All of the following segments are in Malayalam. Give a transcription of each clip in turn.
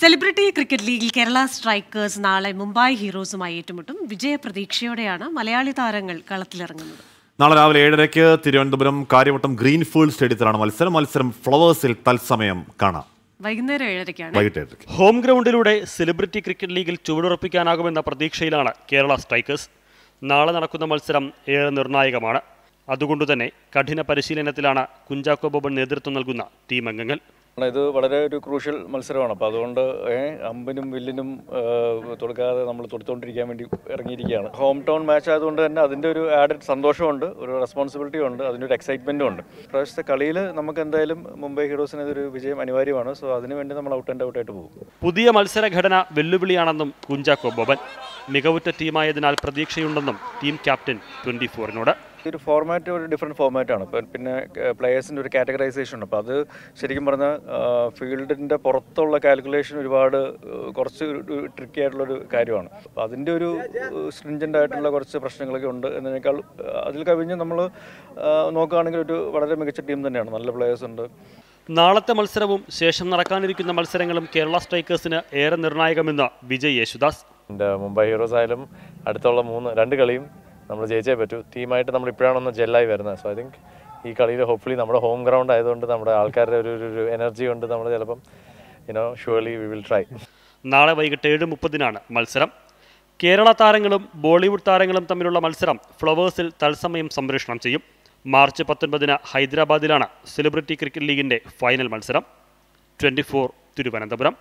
സെലിബ്രിറ്റി ക്രിക്കറ്റ് ലീഗിൽ കേരള സ്ട്രൈക്കേഴ്സ് നാളെ മുംബൈ ഹീറോസുമായി ഏറ്റുമുട്ടും വിജയപ്രതീക്ഷയോടെയാണ് മലയാളി താരങ്ങൾ കളത്തിലിറങ്ങുന്നത് നാളെ രാവിലെ ഏഴരയ്ക്ക് തിരുവനന്തപുരം കാര്യവട്ടം ഗ്രീൻഫീൽഡ് സ്റ്റേഡിയത്തിലാണ് മത്സരം മത്സരം ഫ്ലവേഴ്സിൽ തത്സമയം കാണാം വൈകുന്നേരം ഏഴരയ്ക്കാണ് വൈകിട്ട് ഏഴരയ്ക്ക് ഹോം ഗ്രൗണ്ടിലൂടെ സെലിബ്രിറ്റി ക്രിക്കറ്റ് ലീഗിൽ ചുവടുറപ്പിക്കാനാകുമെന്ന പ്രതീക്ഷയിലാണ് കേരള സ്ട്രൈക്കേഴ്സ് നാളെ നടക്കുന്ന മത്സരം ഏറെ നിർണായകമാണ് അതുകൊണ്ടുതന്നെ കഠിന പരിശീലനത്തിലാണ് കുഞ്ചാക്കോ ബോബൻ നേതൃത്വം നൽകുന്ന ടീം അംഗങ്ങൾ കാരണം ഇത് വളരെ ഒരു ക്രൂഷ്യൽ മത്സരമാണ് അപ്പോൾ അതുകൊണ്ട് ഏ, അമ്പിനും വില്ലിനും ഏ, കൊടുക്കാതെ നമ്മൾ തൊടുത്തോണ്ടിരിക്കാൻ വേണ്ടി ഇറങ്ങിയിരിക്കുകയാണ് ഹോം ടൗൺ മാച്ച് ആയതുകൊണ്ട് തന്നെ അതിൻ്റെ ഒരു ആഡഡ് സന്തോഷമുണ്ട് ഒരു റെസ്പോൺസിബിലിറ്റി ഉണ്ട് അതിൻ്റെ ഒരു എക്സൈറ്റ്മെൻറ്റും ഉണ്ട് പ്രാവശ്യത്തെ കളിയിൽ നമുക്ക് എന്തായാലും മുംബൈ ഹീറോസിന് ഇതൊരു വിജയം അനിവാര്യമാണ് സോ അതിനുവേണ്ടി നമ്മൾ ഔട്ട് ആൻഡ് ഔട്ടായിട്ട് പോകും പുതിയ മത്സരഘടന വെല്ലുവിളിയാണെന്നും കുഞ്ചാക്കോ ബോബൻ മികവുറ്റ ടീമായതിനാൽ പ്രതീക്ഷയുണ്ടെന്നും ടീം ക്യാപ്റ്റൻ ട്വന്റി ഫോറിനോട് ഒരു ഫോർമാറ്റ് ഒരു ഡിഫറെൻറ്റ് ഫോർമാറ്റാണ് ഇപ്പം പിന്നെ പ്ലെയേഴ്സിൻ്റെ ഒരു കാറ്റഗറൈസേഷൻ ഉണ്ട് അപ്പോൾ അത് ശരിക്കും പറഞ്ഞാൽ ഫീൽഡിൻ്റെ പുറത്തുള്ള കാൽക്കുലേഷൻ ഒരുപാട് ആ, കുറച്ച് ട്രിക്കി ആയിട്ടുള്ളൊരു കാര്യമാണ് അപ്പോൾ അതിൻ്റെ ഒരു സ്ട്രിഞ്ചൻ്റ് ആയിട്ടുള്ള കുറച്ച് പ്രശ്നങ്ങളൊക്കെ ഉണ്ട് എന്നതിനേക്കാൾ ആ, അതിൽ കവിഞ്ഞ് നമ്മൾ നോക്കുകയാണെങ്കിൽ ഒരു വളരെ മികച്ച ടീം തന്നെയാണ് നല്ല പ്ലെയേഴ്സ് ഉണ്ട് നാളത്തെ മത്സരവും ശേഷം നടക്കാനിരിക്കുന്ന മത്സരങ്ങളും കേരള സ്ട്രൈക്കേഴ്സിന് ഏറെ നിർണായകമെന്ന് വിജയ് യേശുദാസ് എൻ്റെ മുംബൈ ഹീറോസ് ആയാലും അടുത്തുള്ള മൂന്ന് രണ്ട് കളിയും നമ്മൾ ജയിച്ചേ പറ്റൂ ടീമായിട്ട് നമ്മൾ ഇപ്പോഴാണൊന്ന് ജെല്ലായി വരുന്നത് സോ ഐ തിങ്ക് ഈ കളിയിൽ ഹോപ്പ്ഫുള്ളി നമ്മുടെ ഹോം ഗ്രൗണ്ട് ആയതുകൊണ്ട് നമ്മുടെ ആൾക്കാരുടെ ഒരു ഒരു- ഒരു എനർജി കൊണ്ട് നമ്മൾ ചിലപ്പം you know surely we will try നാളെ വൈകിട്ട് ഏഴ് മുപ്പതിനാണ് മത്സരം കേരള താരങ്ങളും ബോളിവുഡ് താരങ്ങളും തമ്മിലുള്ള മത്സരം ഫ്ലവേഴ്സിൽ തത്സമയം സംപ്രേഷണം ചെയ്യും മാർച്ച് പത്തൊൻപതിന് ഹൈദരാബാദിലാണ് സെലിബ്രിറ്റി ക്രിക്കറ്റ് ലീഗിന്റെ ഫൈനൽ മത്സരം ട്വന്റി തിരുവനന്തപുരം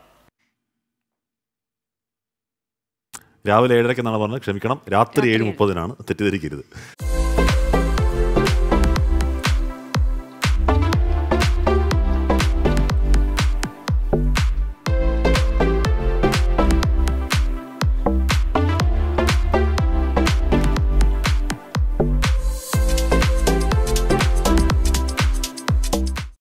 രാവിലെ ഏഴരയ്ക്ക് എന്നാണ് പറഞ്ഞത് ക്ഷമിക്കണം രാത്രി ഏഴ് മുപ്പതിനാണ് തെറ്റിദ്ധരിക്കരുത്